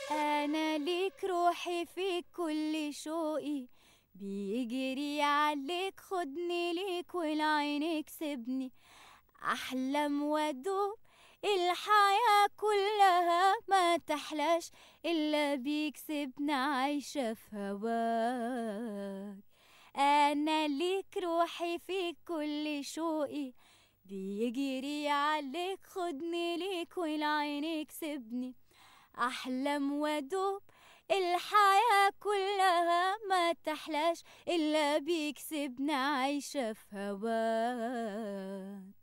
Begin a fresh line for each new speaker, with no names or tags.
أنا ليك روحي في كل شوقي بيجري عليك خدني ليك والعينك سيبني أحلم وأدوب الحياة كلها ما تحلاش إلا بيك سيبنا عايشة في هواك أنا ليك روحي في كل شوقي بيجري عليك خدني ليك والعينك سيبني أحلم وأدوب الحياة كلها ما تحلاش إلا بيك سيبنا عايشة في هواك